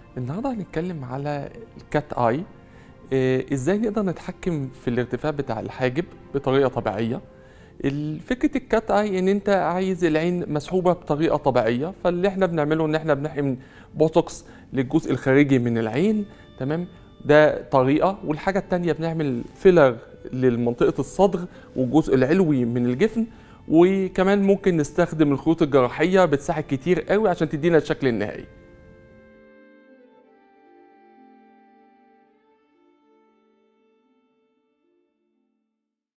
النهارده هنتكلم على الكات اي آه، ازاي نقدر نتحكم في الارتفاع بتاع الحاجب بطريقه طبيعيه ال- فكره الكات اي ان انت عايز العين مسحوبه بطريقه طبيعيه فاللي احنا بنعمله ان احنا بنحقن بوتوكس للجزء الخارجي من العين تمام ده طريقه والحاجه التانية بنعمل فيلر لمنطقه الصدر والجزء العلوي من الجفن وكمان ممكن نستخدم الخيوط الجراحيه بتساعد كتير قوي عشان تدينا الشكل النهائي